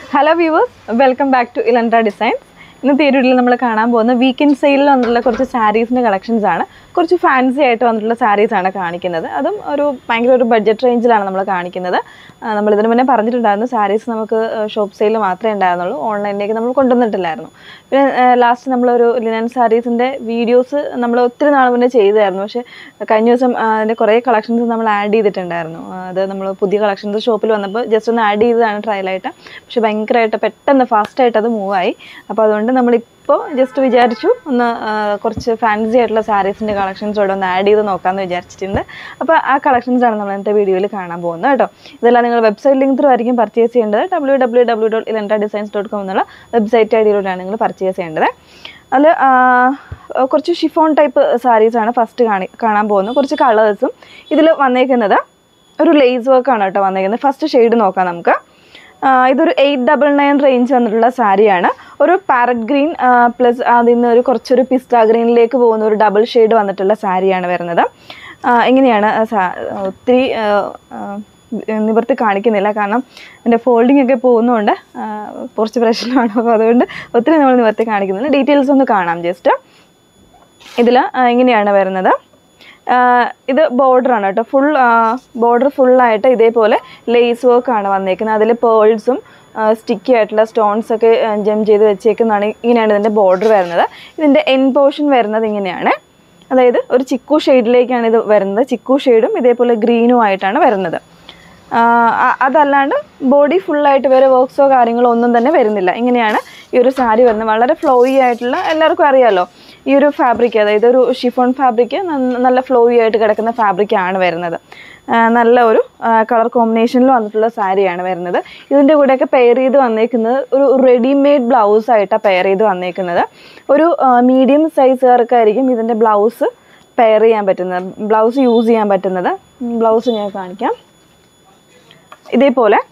hello viewers welcome back to Elandra designs ഇന്നത്തെ ഈ വീഡിയോയിൽ നമ്മൾ കാണാൻ പോകുന്ന വീക്കെൻഡ് സെയിലിൽ വന്നിട്ടുള്ള കുറച്ച് സാരീസിൻ്റെ കളക്ഷൻസ് ആണ് കുറച്ച് ഫാൻസി ആയിട്ട് വന്നിട്ടുള്ള സാരീസ് ആണ് കാണിക്കുന്നത് അതും ഒരു ഭയങ്കര ഒരു ബഡ്ജറ്റ് റേഞ്ചിലാണ് നമ്മൾ കാണിക്കുന്നത് ആ, നമ്മൾ ഇതിന് മുന്നേ പറഞ്ഞിട്ടുണ്ടായിരുന്നു സാരീസ് നമുക്ക് ഷോപ്പ് സെയിൽ മാത്രമേ ഉണ്ടായിരുന്നുള്ളൂ ഓൺലൈനിലേക്ക് നമ്മൾ കൊണ്ടുവന്നിട്ടില്ലായിരുന്നു പിന്നെ ലാസ്റ്റ് നമ്മളൊരു ലിനൻ സാരീസിൻ്റെ വീഡിയോസ് നമ്മൾ ഒത്തിരി നാൾ മുന്നേ ചെയ്തായിരുന്നു പക്ഷേ കഴിഞ്ഞ ദിവസം ആ, അതിൻ്റെ കുറേ കളക്ഷൻസ് നമ്മൾ ആഡ് ചെയ്തിട്ടുണ്ടായിരുന്നു ആ, അത് നമ്മൾ പുതിയ കളക്ഷൻസ് ഷോപ്പിൽ വന്നപ്പോൾ ജസ്റ്റ് ഒന്ന് ആഡ് ചെയ്തതാണ് ട്രയലായിട്ട് പക്ഷെ ഭയങ്കരമായിട്ട് പെട്ടെന്ന് ഫാസ്റ്റായിട്ട് അത് മൂവായി അപ്പോൾ അതുകൊണ്ട് നമ്മളിപ്പോൾ ജസ്റ്റ് വിചാരിച്ചു ഒന്ന് ആ, കുറച്ച് ഫാൻസി ആയിട്ടുള്ള സാരീസിൻ്റെ കളക്ഷൻസ് ഇവിടെ ഒന്ന് ആഡ് ചെയ്ത് നോക്കാമെന്ന് വിചാരിച്ചിട്ടുണ്ട് അപ്പോൾ ആ കളക്ഷൻസ് ആണ് നമ്മൾ ഇന്നത്തെ വീഡിയോയിൽ കാണാൻ പോകുന്നത് കേട്ടോ ഇതെല്ലാം നിങ്ങൾ വെബ്സൈറ്റ് ലിങ്ക് ത്രൂ ആയിരിക്കും പർച്ചേസ് ചെയ്യേണ്ടത് W W W dot Elanda designs dot com എന്നുള്ള വെബ്സൈറ്റ് ഐ ഡിയിലൂടെയാണ് നിങ്ങൾ പർച്ചേസ് ചെയ്യേണ്ടത് അതിൽ കുറച്ച് ഷിഫോൺ ടൈപ്പ് സാരീസാണ് ഫസ്റ്റ് കാണി കാണാൻ പോകുന്നത് കുറച്ച് കളേഴ്സും ഇതിൽ വന്നേക്കുന്നത് ഒരു ലേസ് വർക്കാണ് കേട്ടോ വന്നേക്കുന്നത് ഫസ്റ്റ് ഷെയ്ഡ് നോക്കാം നമുക്ക് ആ, ഇതൊരു എയ്റ്റ് ഡബിൾ നയൻ റേഞ്ച് വന്നിട്ടുള്ള സാരിയാണ് ഒരു പാരറ്റ് ഗ്രീൻ പ്ലസ് അതിൽ നിന്ന് ഒരു കുറച്ചൊരു പിസ്ത ഗ്രീനിലേക്ക് പോകുന്ന ഒരു ഡബിൾ ഷെയ്ഡ് വന്നിട്ടുള്ള സാരിയാണ് വരുന്നത് ആ, ഇങ്ങനെയാണ് ആ സാ- ഒത്തിരി ആ, ആ, നിവർത്തി കാണിക്കുന്നില്ല കാരണം എൻ്റെ ഫോൾഡിംഗ് ഒക്കെ പോകുന്നതുകൊണ്ട് ആ, കുറച്ച് പ്രശ്നമാണ് അപ്പോൾ അതുകൊണ്ട് ഒത്തിരി നമ്മൾ നിവർത്തി കാണിക്കുന്നില്ല ഡീറ്റെയിൽസ് ഒന്ന് കാണാം ജസ്റ്റ് ഇതിൽ ഇങ്ങനെയാണ് വരുന്നത് ആ, ഇത് ബോർഡറാണ് കേട്ടോ ഫുൾ ബോർഡർ ഫുള്ളായിട്ട് ഇതേപോലെ ലേസ് വർക്കാണ് വന്നേക്കുന്നത് അതിൽ പേൾസും സ്റ്റിക്കി ആയിട്ടുള്ള സ്റ്റോൺസ് ഒക്കെ ജം ചെയ്ത് വെച്ചേക്കുന്നതാണ് ഇങ്ങനെയാണ് ഇതിൻ്റെ ബോർഡർ വരുന്നത് ഇതിൻ്റെ എൻ പോർഷൻ വരുന്നത് ഇങ്ങനെയാണ് അതായത് ഒരു ചിക്കു ഷെയ്ഡിലേക്കാണ് ഇത് വരുന്നത് ചിക്കു ഷെയ്ഡും ഇതേപോലെ ഗ്രീനും ആയിട്ടാണ് വരുന്നത് ആ, അ- അതല്ലാണ്ട് ബോഡി ഫുള്ളായിട്ട് വേറെ വർക്ക്സോ കാര്യങ്ങളോ ഒന്നും തന്നെ വരുന്നില്ല ഇങ്ങനെയാണ് ഈ ഒരു സാരി വരുന്നത് വളരെ ഫ്ലോയി ആയിട്ടുള്ള എല്ലാവർക്കും അറിയാമല്ലോ ഈ ഒരു ഫാബ്രിക് അതായത് ഒരു ഷിഫോൺ ഫാബ്രിക് നല്ല ഫ്ലോയി ആയിട്ട് കിടക്കുന്ന ഫാബ്രിക് ആണ് വരുന്നത് ആ, നല്ല ഒരു കളർ കോമ്പിനേഷനിൽ വന്നിട്ടുള്ള സാരിയാണ് വരുന്നത് ഇതിൻ്റെ കൂടെയൊക്കെ പെയർ ചെയ്ത് വന്നേക്കുന്നത് ഒരു റെഡിമെയ്ഡ് ബ്ലൗസ് ആയിട്ടാണ് പെയർ ചെയ്ത് വന്നേക്കുന്നത് ഒരു മീഡിയം സൈസുകാർക്കായിരിക്കും ഇതിൻ്റെ ബ്ലൗസ് പെയർ ചെയ്യാൻ പറ്റുന്നത് ബ്ലൗസ് യൂസ് ചെയ്യാൻ പറ്റുന്നത് ബ്ലൗസ് ഞാൻ കാണിക്കാം ഇതേപോലെ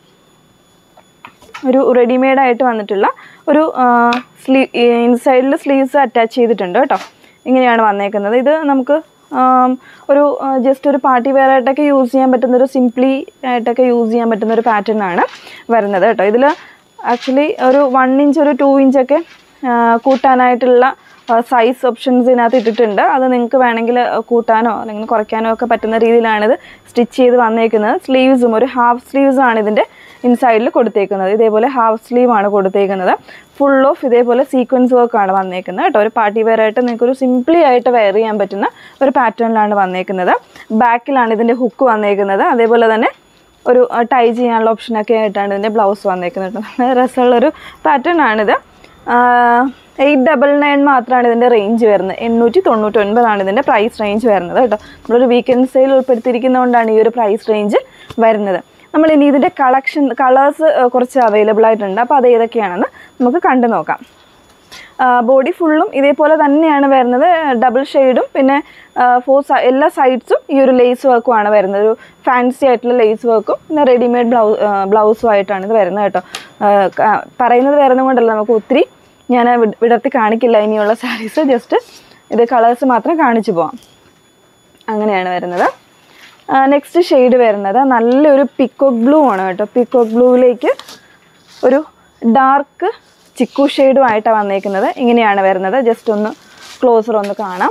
ഒരു റെഡിമെയ്ഡ് ആയിട്ട് വന്നിട്ടുള്ള ഒരു സ്ലീ ഇൻസൈഡിൽ സ്ലീവ്സ് അറ്റാച്ച് ചെയ്തിട്ടുണ്ട് കേട്ടോ ഇങ്ങനെയാണ് വന്നേക്കുന്നത് ഇത് നമുക്ക് ആം, ഒരു ജസ്റ്റ് ഒരു പാർട്ടി വെയർ ആയിട്ടൊക്കെ യൂസ് ചെയ്യാൻ പറ്റുന്ന ഒരു സിംപ്ലി ആയിട്ടൊക്കെ യൂസ് ചെയ്യാൻ പറ്റുന്ന ഒരു പാറ്റേൺ ആണ് വരുന്നത് കേട്ടോ ഇതിൽ ആക്ച്വലി ഒരു വൺ ഇഞ്ച് ഒരു ടു ഇഞ്ചൊക്കെ കൂട്ടാനായിട്ടുള്ള സൈസ് ഓപ്ഷൻസ് ഇതിനകത്ത് ഇട്ടിട്ടുണ്ട് അത് നിങ്ങൾക്ക് വേണമെങ്കിൽ കൂട്ടാനോ അല്ലെങ്കിൽ കുറയ്ക്കാനോ ഒക്കെ പറ്റുന്ന രീതിയിലാണിത് സ്റ്റിച്ച് ചെയ്ത് വന്നേക്കുന്നത് സ്ലീവ്സും ഒരു ഹാഫ് സ്ലീവ്സ് ആണ് ഇതിൻ്റെ ഇൻസൈഡിൽ കൊടുത്തേക്കുന്നത് ഇതേപോലെ ഹാഫ് സ്ലീവ് ആണ് കൊടുത്തേക്കുന്നത് ഫുൾ ഓഫ് ഇതേപോലെ സീക്വൻസ് വർക്ക് ആണ് വന്നേക്കുന്നത് കേട്ടോ ഒരു പാർട്ടി വെയർ ആയിട്ട് നിങ്ങൾക്ക് ഒരു സിംപ്ലി ആയിട്ട് വെയർ ചെയ്യാൻ പറ്റുന്ന ഒരു പാറ്റേണിലാണ് വന്നേക്കുന്നത് ബാക്കിലാണ് ഇതിൻ്റെ ഹുക്ക് വന്നേക്കുന്നത് അതേപോലെ തന്നെ ഒരു ടൈ ചെയ്യാനുള്ള ഓപ്ഷനൊക്കെ ആയിട്ടാണ് ഇതിൻ്റെ ബ്ലൗസ് വന്നേക്കുന്നത് കേട്ടോ നല്ല രസമുള്ളൊരു പാറ്റേൺ ആണിത് എയ്റ്റ് ഡബിൾ നയൻ മാത്രമാണ് ഇതിൻ്റെ റേഞ്ച് വരുന്നത് എണ്ണൂറ്റി തൊണ്ണൂറ്റൊൻപതാണ് ഇതിൻ്റെ പ്രൈസ് റേഞ്ച് വരുന്നത് കേട്ടോ നമ്മളൊരു വീക്കെൻഡ് സെയിൽ ഉൾപ്പെടുത്തിയിരിക്കുന്നതുകൊണ്ടാണ് ഈ ഒരു പ്രൈസ് റേഞ്ച് വരുന്നത് നമ്മൾ ഇനി ഇതിൻ്റെ കളക്ഷൻ കളേഴ്സ് കുറച്ച് അവൈലബിൾ ആയിട്ടുണ്ട് അപ്പോൾ അത് ഏതൊക്കെയാണെന്ന് നമുക്ക് കണ്ടു നോക്കാം ബോഡി ഫുള്ളും ഇതേപോലെ തന്നെയാണ് വരുന്നത് ഡബിൾ ഷെയ്ഡും പിന്നെ ഫോർ എല്ലാ സൈഡ്സും ഈ ഒരു ലേസ് വർക്കും ആണ് വരുന്നത് ഒരു ഫാൻസി ആയിട്ടുള്ള ലേസ് വർക്കും പിന്നെ റെഡിമെയ്ഡ് ബ്ലൗ ബ്ലൗസും ആയിട്ടാണ് ഇത് വരുന്നത് കേട്ടോ ആ, ക- പറയുന്നത് വരുന്നത് കൊണ്ടല്ല നമുക്ക് ഒത്തിരി ഞാൻ വിട- വിടർത്തി കാണിക്കില്ല ഇനിയുള്ള സാരീസ് ജസ്റ്റ് ഇത് കളേഴ്സ് മാത്രം കാണിച്ചു പോവാം അങ്ങനെയാണ് വരുന്നത് നെക്സ്റ്റ് ഷെയ്ഡ് വരുന്നത് നല്ലൊരു പിക്കോക്ക് ബ്ലൂ ആണ് കേട്ടോ പിക്കോക്ക് ബ്ലൂവിലേക്ക് ഒരു ഡാർക്ക് ചിക്കു ഷെയ്ഡും ആയിട്ടാണ് വന്നേക്കുന്നത് ഇങ്ങനെയാണ് വരുന്നത് ജസ്റ്റ് ഒന്ന് ക്ലോസർ ഒന്ന് കാണാം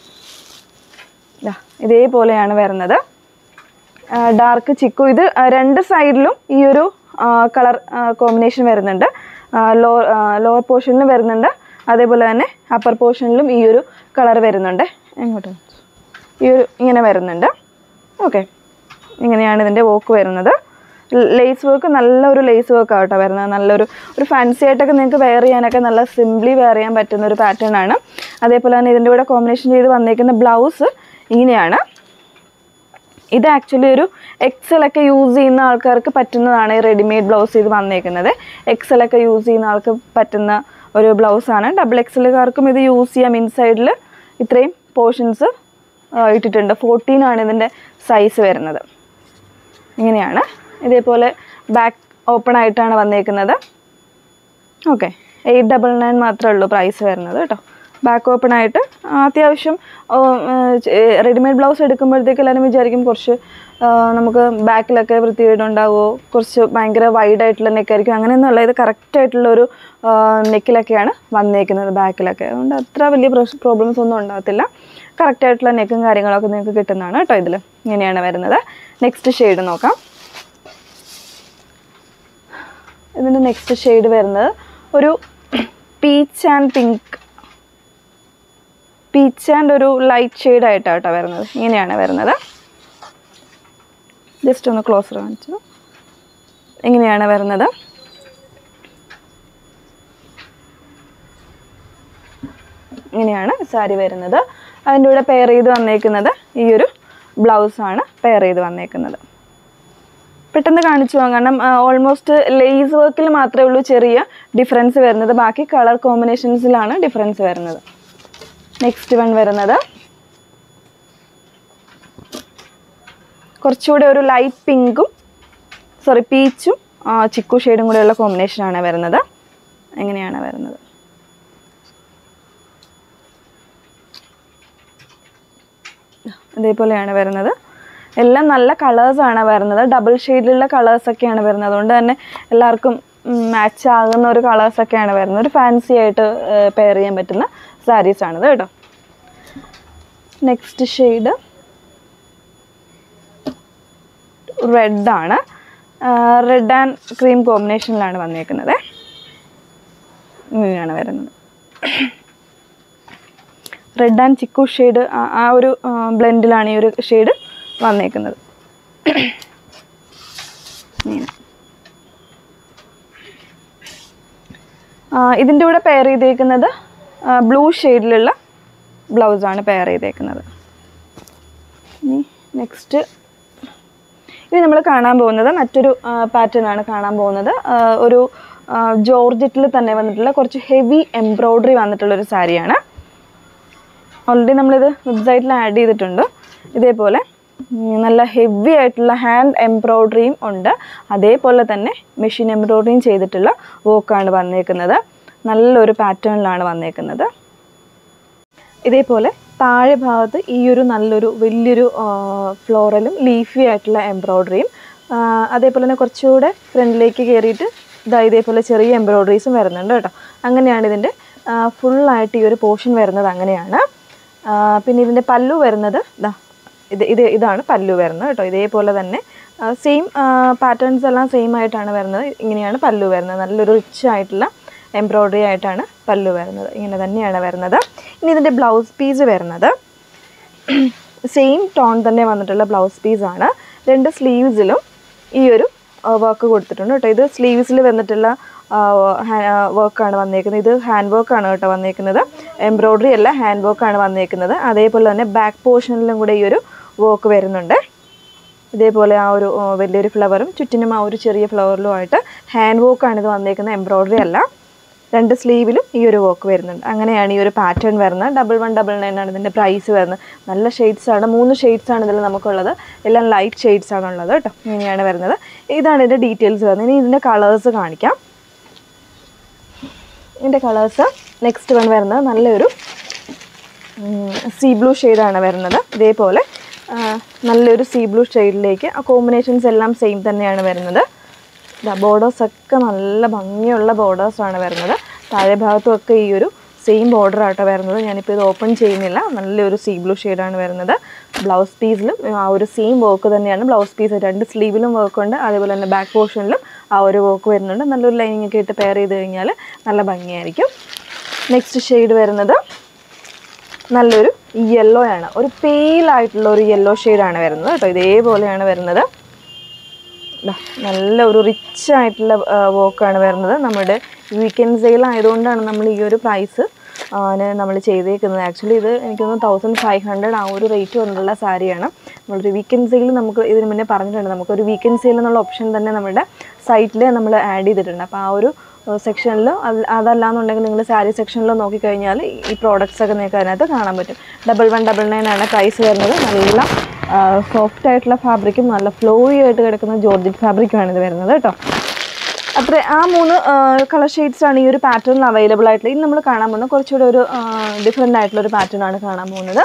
ദാ, ഇതേപോലെയാണ് വരുന്നത് ഡാർക്ക് ചിക്കു ഇത് ആ, രണ്ട് സൈഡിലും ഈ ഒരു കളർ കോമ്പിനേഷൻ വരുന്നുണ്ട് ലോ ലോവർ പോർഷനിലും വരുന്നുണ്ട് അതേപോലെ തന്നെ അപ്പർ പോർഷനിലും ഈ ഒരു കളർ വരുന്നുണ്ട് എങ്ങോട്ട് ഈ ഒരു ഇങ്ങനെ വരുന്നുണ്ട് ഓക്കെ ഇങ്ങനെയാണ് ഇതിൻ്റെ വർക്ക് വരുന്നത് ലേസ് വർക്ക് നല്ലൊരു ലേസ് വർക്ക് ആട്ടോ വരുന്നത് നല്ലൊരു ഒരു ഫാൻസി ആയിട്ടൊക്കെ നിങ്ങൾക്ക് വെയർ ചെയ്യാനൊക്കെ നല്ല സിംപ്ലി വെയർ ചെയ്യാൻ പറ്റുന്ന ഒരു പാറ്റേൺ ആണ് അതേപോലെ തന്നെ ഇതിൻ്റെ കൂടെ കോമ്പിനേഷൻ ചെയ്ത് വന്നേക്കുന്ന ബ്ലൗസ് ഇങ്ങനെയാണ് ഇത് ആക്ച്വലി ഒരു എക്സൽ ഒക്കെ യൂസ് ചെയ്യുന്ന ആൾക്കാർക്ക് പറ്റുന്നതാണ് ഈ റെഡിമെയ്ഡ് ബ്ലൗസ് ഇത് വന്നേക്കുന്നത് എക്സൽ ഒക്കെ യൂസ് ചെയ്യുന്ന ആൾക്ക് പറ്റുന്ന ഒരു ബ്ലൗസാണ് ഡബിൾ എക്സലുകാർക്കും ഇത് യൂസ് ചെയ്യാം ഇൻസൈഡിൽ ഇത്രയും പോർഷൻസ് ഇട്ടിട്ടുണ്ട് ഫോർട്ടീൻ ആണ് ഇതിൻ്റെ സൈസ് വരുന്നത് ഇങ്ങനെയാണ് ഇതേപോലെ ബാക്ക് ഓപ്പൺ ആയിട്ടാണ് വന്നേക്കുന്നത് ഓക്കെ എയ്റ്റ് ഡബിൾ നയൻ മാത്രമേ ഉള്ളൂ പ്രൈസ് വരുന്നത് കേട്ടോ ബാക്ക് ഓപ്പൺ ആയിട്ട് അത്യാവശ്യം റെഡിമെയ്ഡ് ബ്ലൗസ് എടുക്കുമ്പോഴത്തേക്ക് എല്ലാവരും വിചാരിക്കും കുറച്ച് ആ, നമുക്ക് ബാക്കിലൊക്കെ വൃത്തികേടുണ്ടാവുമോ കുറച്ച് ഭയങ്കര വൈഡ് ആയിട്ടുള്ള നെക്കായിരിക്കും അങ്ങനെയൊന്നുമല്ല ഇത് കറക്റ്റ് ആയിട്ടുള്ള ഒരു നെക്കിലൊക്കെയാണ് വന്നേക്കുന്നത് ബാക്കിലൊക്കെ അതുകൊണ്ട് അത്ര വലിയ പ്രോബ്ലംസ് ഒന്നും ഉണ്ടാകത്തില്ല കറക്റ്റ് ആയിട്ടുള്ള നെക്കും കാര്യങ്ങളൊക്കെ നിങ്ങൾക്ക് കിട്ടുന്നതാണ് കേട്ടോ ഇതിൽ ഇങ്ങനെയാണ് വരുന്നത് നെക്സ്റ്റ് ഷെയ്ഡ് നോക്കാം ഇതിൻ്റെ നെക്സ്റ്റ് ഷെയ്ഡ് വരുന്നത് ഒരു peach and pink peach and ഒരു ലൈറ്റ് ഷെയ്ഡ് ആയിട്ടാണ് കേട്ടോ വരുന്നത് ഇങ്ങനെയാണ് വരുന്നത് ജസ്റ്റ് ഒന്ന് ക്ലോസർ കാണിച്ചു ഇങ്ങനെയാണ് വരുന്നത് ഇങ്ങനെയാണ് സാരി വരുന്നത് അതിൻ്റെ കൂടെ പെയർ ചെയ്ത് വന്നേക്കുന്നത് ഈ ഒരു ബ്ലൗസാണ് പെയർ ചെയ്ത് വന്നേക്കുന്നത് പെട്ടെന്ന് കാണിച്ചു പോകാം കാരണം ഓൾമോസ്റ്റ് ലേസ് വർക്കിൽ മാത്രമേ ഉള്ളൂ ചെറിയ ഡിഫറൻസ് വരുന്നത് ബാക്കി കളർ കോമ്പിനേഷൻസിലാണ് ഡിഫറൻസ് വരുന്നത് നെക്സ്റ്റ് വൺ വരുന്നത് കുറച്ചുകൂടെ ഒരു ലൈറ്റ് പിങ്കും സോറി പീച്ചും ചിക്കു ഷെയ്ഡും കൂടെയുള്ള കോമ്പിനേഷനാണ് വരുന്നത് എങ്ങനെയാണ് വരുന്നത് ഇതേപോലെയാണ് വരുന്നത് എല്ലാം നല്ല കളേഴ്സാണ് വരുന്നത് ഡബിൾ ഷെയ്ഡിലുള്ള കളേഴ്സൊക്കെയാണ് വരുന്നത് അതുകൊണ്ട് തന്നെ എല്ലാവർക്കും മാച്ച് ആകുന്ന ഒരു കളേഴ്സൊക്കെയാണ് വരുന്നത് ഒരു ഫാൻസി ആയിട്ട് പെയർ ചെയ്യാൻ പറ്റുന്ന സാരീസാണിത് കേട്ടോ നെക്സ്റ്റ് ഷെയ്ഡ് റെഡാണ് റെഡ് ആൻഡ് ക്രീം കോമ്പിനേഷനിലാണ് വന്നേക്കുന്നത് ഇങ്ങനെയാണ് വരുന്നത് റെഡ് ആൻഡ് ചിക്കു ഷെയ്ഡ് ആ ഒരു ബ്ലെൻഡിലാണ് ഈ ഒരു ഷെയ്ഡ് വന്നേക്കുന്നത് ഇങ്ങനെ ആ, ഇതിൻ്റെ കൂടെ പെയർ ചെയ്തേക്കുന്നത് ബ്ലൂ ഷെയ്ഡിലുള്ള ബ്ലൗസാണ് പെയർ ചെയ്തേക്കുന്നത് ഇനി നെക്സ്റ്റ് ഇനി നമ്മൾ കാണാൻ പോകുന്നത് മറ്റൊരു പാറ്റേൺ ആണ് കാണാൻ പോകുന്നത് ആ, ഒരു ജോർജറ്റിൽ തന്നെ വന്നിട്ടുള്ള കുറച്ച് ഹെവി എംബ്രോയ്ഡറി വന്നിട്ടുള്ള ഒരു സാരിയാണ് ഓൾറെഡി നമ്മളിത് വെബ്സൈറ്റിൽ ആഡ് ചെയ്തിട്ടുണ്ട് ഇതേപോലെ ഉം, നല്ല ഹെവി ആയിട്ടുള്ള ഹാൻഡ് എംബ്രോയ്ഡറിയും ഉണ്ട് അതേപോലെ തന്നെ മെഷീൻ എംബ്രോയ്ഡറിയും ചെയ്തിട്ടുള്ള വർക്കാണ് വന്നേക്കുന്നത് നല്ലൊരു പാറ്റേണിലാണ് വന്നേക്കുന്നത് ഇതേപോലെ താഴെ ഭാഗത്ത് ഈ ഒരു നല്ലൊരു വലിയൊരു ഫ്ലോറലും ലീഫി ആയിട്ടുള്ള എംബ്രോയ്ഡറിയും അതേപോലെ തന്നെ കുറച്ചുകൂടെ ഫ്രണ്ടിലേക്ക് കയറിയിട്ട് ഇതാ ഇതേപോലെ ചെറിയ എംബ്രോയ്ഡറീസും വരുന്നുണ്ട് കേട്ടോ അങ്ങനെയാണ് ഇതിൻ്റെ ഫുള്ളായിട്ട് ഈ ഒരു പോർഷൻ വരുന്നത് അങ്ങനെയാണ് ആ, പിന്നെ ഇതിൻ്റെ പല്ലു വരുന്നത് ഇതാ ഇത് ഇത് ഇതാണ് പല്ലു വരുന്നത് കേട്ടോ ഇതേപോലെ തന്നെ സെയിം പാറ്റേൺസ് എല്ലാം സെയിം ആയിട്ടാണ് വരുന്നത് ഇങ്ങനെയാണ് പല്ലു വരുന്നത് നല്ലൊരു റിച്ച് ആയിട്ടുള്ള എംബ്രോയ്ഡറി ആയിട്ടാണ് പല്ലു വരുന്നത് ഇങ്ങനെ തന്നെയാണ് വരുന്നത് ഇനി ഇതിൻ്റെ ബ്ലൗസ് പീസ് വരുന്നത് സെയിം ടോൺ തന്നെ വന്നിട്ടുള്ള ബ്ലൗസ് പീസാണ് രണ്ട് സ്ലീവ്സിലും ഈ ഒരു വർക്ക് കൊടുത്തിട്ടുണ്ട് കേട്ടോ ഇത് സ്ലീവ്സിൽ വന്നിട്ടുള്ള വർക്കാണ് വന്നേക്കുന്നത് ഇത് ഹാൻഡ് വർക്കാണ് കേട്ടോ വന്നേക്കുന്നത് എംബ്രോയ്ഡറി അല്ല ഹാൻഡ് വർക്കാണ് വന്നേക്കുന്നത് അതേപോലെ തന്നെ ബാക്ക് പോർഷനിലും കൂടെ ഈ ഒരു വർക്ക് വരുന്നുണ്ട് ഇതേപോലെ ആ ഒരു ആ, വലിയൊരു ഫ്ലവറും ചുറ്റിനും ആ ഒരു ചെറിയ ഫ്ലവറിലും ആയിട്ട് ഹാൻഡ് വർക്കാണ് ഇത് വന്നേക്കുന്നത് എംബ്രോയ്ഡറി അല്ല രണ്ട് സ്ലീവിലും ഈ ഒരു വർക്ക് വരുന്നുണ്ട് അങ്ങനെയാണ് ഈ ഒരു പാറ്റേൺ വരുന്നത് ഡബിൾ വൺ ഡബിൾ നയൻ ആണ് ഇതിൻ്റെ പ്രൈസ് വരുന്നത് നല്ല ഷെയ്ഡ്സ് ആണ് മൂന്ന് ഷെയ്ഡ്സ് ആണ് ഇതിൽ നമുക്കുള്ളത് എല്ലാം ലൈറ്റ് ഷെയ്ഡ്സ് ആണ് ഉള്ളത് കേട്ടോ ഇങ്ങനെയാണ് വരുന്നത് ഇതാണ് ഇതിൻ്റെ ഡീറ്റെയിൽസ് വരുന്നത് ഇനി ഇതിൻ്റെ കളേഴ്സ് കാണിക്കാം ഇതിൻ്റെ കളേഴ്സ് നെക്സ്റ്റ് വൺ വരുന്നത് നല്ലൊരു സീ ബ്ലൂ ഷെയ്ഡാണ് വരുന്നത് ഇതേപോലെ ആ, നല്ലൊരു സീ ബ്ലൂ ഷെയ്ഡിലേക്ക് ആ കോമ്പിനേഷൻസ് എല്ലാം സെയിം തന്നെയാണ് വരുന്നത് ബോർഡേഴ്സ് ഒക്കെ നല്ല ഭംഗിയുള്ള ബോർഡേഴ്സാണ് വരുന്നത് താഴെ ഭാഗത്തുമൊക്കെ ഈ ഒരു സെയിം ബോർഡർ ആട്ടോ വരുന്നത് ഞാനിപ്പോൾ ഇത് ഓപ്പൺ ചെയ്യുന്നില്ല നല്ലൊരു സീ ബ്ലൂ ഷെയ്ഡാണ് വരുന്നത് ബ്ലൗസ് പീസിലും ആ ഒരു സെയിം വർക്ക് തന്നെയാണ് ബ്ലൗസ് പീസ് രണ്ട് സ്ലീവിലും വർക്ക് ഉണ്ട് അതേപോലെ തന്നെ ബാക്ക് പോർഷനിലും ആ ഒരു വർക്ക് വരുന്നുണ്ട് നല്ലൊരു ലൈനിങ് ഒക്കെ ഇട്ട് പെയർ ചെയ്ത് കഴിഞ്ഞാൽ നല്ല ഭംഗിയായിരിക്കും നെക്സ്റ്റ് ഷെയ്ഡ് വരുന്നത് നല്ലൊരു യെല്ലോ ആണ് ഒരു പെയിൽ ആയിട്ടുള്ള ഒരു യെല്ലോ ഷെയ്ഡാണ് വരുന്നത് കേട്ടോ ഇതേപോലെയാണ് വരുന്നത് ദാ, നല്ല ഒരു റിച്ച് ആയിട്ടുള്ള വർക്കാണ് വരുന്നത് നമ്മുടെ വീക്കെൻഡ് സെയിൽ ആയതുകൊണ്ടാണ് നമ്മൾ ഈ ഒരു പ്രൈസ് നമ്മൾ ചെയ്തേക്കുന്നത് ആക്ച്വലി ഇത് എനിക്കൊന്ന് തൗസൻഡ് ഫൈവ് ഹൺഡ്രഡ് ആ ഒരു റേറ്റ് വന്നിട്ടുള്ള സാരിയാണ് നമ്മളൊരു വീക്കെൻഡ് സെയിൽ നമുക്ക് ഇതിന് മുന്നേ പറഞ്ഞിട്ടുണ്ട് നമുക്കൊരു വീക്കെൻഡ് സെയിൽ എന്നുള്ള ഓപ്ഷൻ തന്നെ നമ്മുടെ സൈറ്റിൽ നമ്മൾ ആഡ് ചെയ്തിട്ടുണ്ട് അപ്പോൾ ആ ഒരു സെക്ഷനിൽ അതല്ലാന്നുണ്ടെങ്കിൽ നിങ്ങൾ സാരി സെക്ഷനിൽ നോക്കിക്കഴിഞ്ഞാൽ ഈ പ്രോഡക്റ്റ്സ് ഒക്കെ നിങ്ങൾക്ക് അതിനകത്ത് കാണാൻ പറ്റും ഡബിൾ വൺ ഡബിൾ നയൻ ആണ് പ്രൈസ് വരുന്നത് നല്ല സോഫ്റ്റ് ആയിട്ടുള്ള ഫാബ്രിക്കും നല്ല ഫ്ലോയി ആയിട്ട് കിടക്കുന്ന ജോർജറ്റ് ഫാബ്രിക്കുമാണ് ഇത് വരുന്നത് കേട്ടോ അത്ര ആ മൂന്ന് കളർ ഷെയ്ഡ്സ് ആണ് ഈ ഒരു പാറ്റേണിൽ അവൈലബിൾ ആയിട്ടുള്ളത് ഇനി നമ്മൾ കാണാൻ പോകുന്നത് കുറച്ചുകൂടെ ഒരു ഡിഫറെൻ്റ് ആയിട്ടുള്ള ഒരു പാറ്റേൺ ആണ് കാണാൻ പോകുന്നത്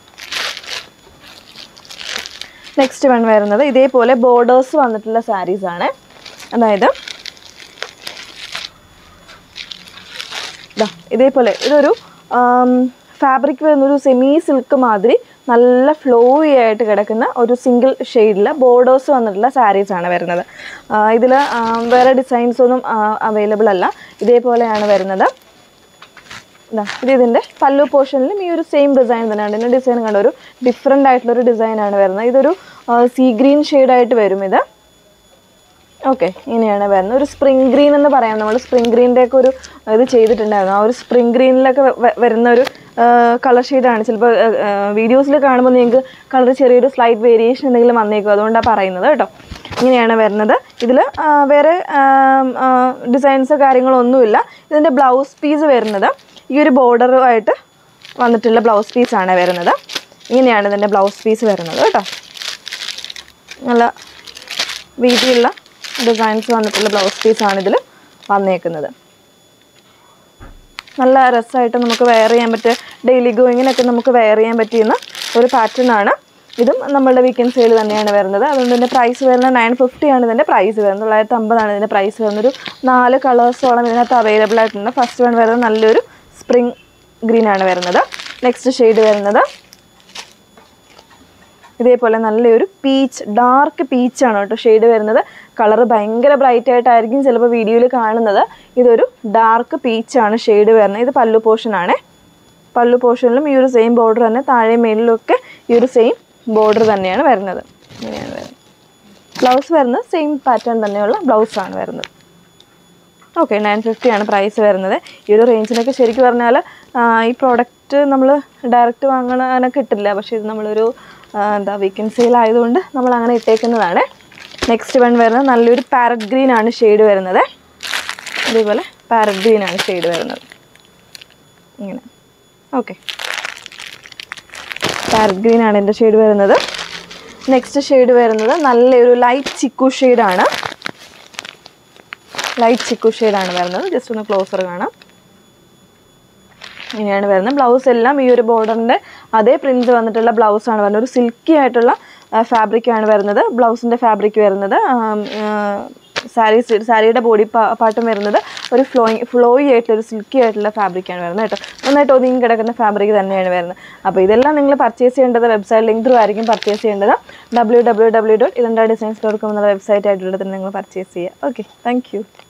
നെക്സ്റ്റ് വൺ വരുന്നത് ഇതേപോലെ ബോർഡേഴ്സ് വന്നിട്ടുള്ള സാരീസ് ആണ് അതായത് ദാ ഇതേപോലെ ഇതൊരു ഫാബ്രിക് വരുന്നൊരു സെമി സിൽക്ക് മാതിരി നല്ല ഫ്ലോയി ആയിട്ട് കിടക്കുന്ന ഒരു സിംഗിൾ ഷെയ്ഡിൽ ബോർഡേഴ്സ് വന്നിട്ടുള്ള സാരീസ് ആണ് വരുന്നത് ഇതിൽ വേറെ ഡിസൈൻസ് ഒന്നും അവൈലബിൾ അല്ല ഇതേപോലെയാണ് വരുന്നത് ഇതാ ഇത് ഇതിൻ്റെ പല്ലു പോർഷനിലും ഈ ഒരു സെയിം ഡിസൈൻ തന്നെയാണ് ഇതിൻ്റെ ഡിസൈൻ കണ്ട ഒരു ഡിഫറെൻ്റ് ആയിട്ടുള്ള ഒരു ഡിസൈനാണ് വരുന്നത് ഇതൊരു സീ ഗ്രീൻ ഷെയ്ഡായിട്ട് വരും ഇത് ഓക്കെ ഇങ്ങനെയാണ് വരുന്നത് ഒരു സ്പ്രിംഗ് ഗ്രീൻ എന്ന് പറയാം നമ്മൾ സ്പ്രിംഗ് ഗ്രീൻ്റെ ഒക്കെ ഒരു ഇത് ചെയ്തിട്ടുണ്ടായിരുന്നു ആ ഒരു സ്പ്രിംഗ് ഗ്രീനിലൊക്കെ വരുന്ന ഒരു കളർ ഷെയ്ഡാണ് ചിലപ്പോൾ വീഡിയോസിൽ കാണുമ്പോൾ നിങ്ങൾക്ക് കളർ ചെറിയൊരു സ്ലൈറ്റ് വേരിയേഷൻ എന്തെങ്കിലും വന്നേക്കും അതുകൊണ്ടാണ് പറയുന്നത് കേട്ടോ ഇങ്ങനെയാണ് വരുന്നത് ഇതിൽ വേറെ ഡിസൈൻസോ കാര്യങ്ങളോ ഒന്നുമില്ല ഇതിൻ്റെ ബ്ലൗസ് പീസ് വരുന്നത് ഈ ഒരു ബോർഡറുമായിട്ട് വന്നിട്ടുള്ള ബ്ലൗസ് പീസാണ് വരുന്നത് ഇങ്ങനെയാണ് ഇതിൻ്റെ ബ്ലൗസ് പീസ് വരുന്നത് കേട്ടോ നല്ല വീതിയുള്ള ഡിസൈൻസ് വന്നിട്ടുള്ള ബ്ലൗസ് പീസാണ് ഇതിൽ വന്നേക്കുന്നത് നല്ല രസമായിട്ട് നമുക്ക് വെയർ ചെയ്യാൻ പറ്റിയ ഡെയിലി ഗോയിങ്ങിനൊക്കെ നമുക്ക് വെയർ ചെയ്യാൻ പറ്റിയുന്ന ഒരു പാറ്റേൺ ആണ് ഇതും നമ്മളുടെ വീക്കെൻഡ് സെയിൽ തന്നെയാണ് വരുന്നത് അതുകൊണ്ട് ഇതിൻ്റെ പ്രൈസ് വരുന്നത് നയൻ ഫിഫ്റ്റി ആണ് ഇതിൻ്റെ പ്രൈസ് വരുന്നത് തൊള്ളായിരത്തി അമ്പതാണ് ഇതിൻ്റെ പ്രൈസ് വരുന്നത് ഒരു നാല് കളേഴ്സോളം ഇതിനകത്ത് അവൈലബിൾ ആയിട്ടുണ്ട് ഫസ്റ്റ് വൺ വരുന്നത് നല്ലൊരു സ്പ്രിംഗ് ഗ്രീൻ ആണ് വരുന്നത് നെക്സ്റ്റ് ഷെയ്ഡ് വരുന്നത് ഇതേപോലെ നല്ലൊരു പീച്ച് ഡാർക്ക് പീച്ചാണ് കേട്ടോ ഷെയ്ഡ് വരുന്നത് കളർ ഭയങ്കര ബ്രൈറ്റ് ആയിട്ടായിരിക്കും ചിലപ്പോൾ വീഡിയോയിൽ കാണുന്നത് ഇതൊരു ഡാർക്ക് പീച്ചാണ് ഷെയ്ഡ് വരുന്നത് ഇത് പല്ലു പോർഷൻ ആണ് പല്ലു പോർഷനിലും ഈ ഒരു സെയിം ബോർഡർ തന്നെ താഴെ മേലിലൊക്കെ ഈ ഒരു സെയിം ബോർഡർ തന്നെയാണ് വരുന്നത് ഇങ്ങനെയാണ് വരുന്നത് ബ്ലൗസ് വരുന്നത് സെയിം പാറ്റേൺ തന്നെയുള്ള ബ്ലൗസാണ് വരുന്നത് ഓക്കെ നയൻ ഫിഫ്റ്റി ആണ് പ്രൈസ് വരുന്നത് ഈ ഒരു റേഞ്ചിനൊക്കെ ശരിക്കും പറഞ്ഞാൽ ഈ പ്രോഡക്റ്റ് നമ്മൾ ഡയറക്റ്റ് വാങ്ങണ അങ്ങനെ കിട്ടില്ല പക്ഷേ ഇത് നമ്മളൊരു ആ, എന്താ വീക്കെൻഡ് സെയിൽ ആയതുകൊണ്ട് നമ്മൾ അങ്ങനെ ഇട്ടേക്കുന്നതാണ് നെക്സ്റ്റ് വൺ വരുന്നത് നല്ലൊരു പാരറ്റ് ഗ്രീൻ ആണ് ഷെയ്ഡ് വരുന്നത് അതേപോലെ പാരറ്റ് ഗ്രീൻ ആണ് ഷെയ്ഡ് വരുന്നത് ഇങ്ങനെ ഓക്കെ പാരറ്റ് ഗ്രീൻ ആണ് എൻ്റെ ഷെയ്ഡ് വരുന്നത് നെക്സ്റ്റ് ഷെയ്ഡ് വരുന്നത് നല്ലൊരു ലൈറ്റ് ചിക്കു ഷെയ്ഡാണ് ലൈറ്റ് ചിക്കു ഷെയ്ഡാണ് വരുന്നത് ജസ്റ്റ് ഒന്ന് ക്ലോസർ കാണാം ഇങ്ങനെയാണ് വരുന്നത് ബ്ലൗസ് എല്ലാം ഈ ഒരു ബോർഡറിൻ്റെ അതേ പ്രിൻറ്റ് വന്നിട്ടുള്ള ബ്ലൗസാണ് വരുന്നത് ഒരു സിൽക്കി ആയിട്ടുള്ള ഫാബ്രിക്കാണ് വരുന്നത് ബ്ലൗസിൻ്റെ ഫാബ്രിക് വരുന്നത് സാരി സാരിയുടെ ബോഡി പാർട്ടും വരുന്നത് ഒരു ഫ്ലോയിങ് ഫ്ലോയി ആയിട്ടുള്ള ഒരു സിൽക്കി ആയിട്ടുള്ള ഫാബ്രിക്കാണ് വരുന്നത് കേട്ടോ നന്നായിട്ട് ഒതുങ്ങി കിടക്കുന്ന ഫാബ്രിക് തന്നെയാണ് വരുന്നത് അപ്പോൾ ഇതെല്ലാം നിങ്ങൾ പർച്ചേസ് ചെയ്യേണ്ടത് വെബ്സൈറ്റ് ലിങ്ക് ത്രൂ ആയിരിക്കും പർച്ചേസ് ചെയ്യേണ്ടത് ഡബ്ല്യൂ ഡബ്ല്യൂ ഡബ്ല്യൂ ഡോട്ട് ഇരണ്ട ഡിസൈൻസ് ഡോട്ട് കോം എന്നുള്ള വെബ്സൈറ്റ് ആയിട്ടുള്ളത് നിങ്ങൾ പർച്ചേസ് ചെയ്യുക ഓക്കെ താങ്ക് യു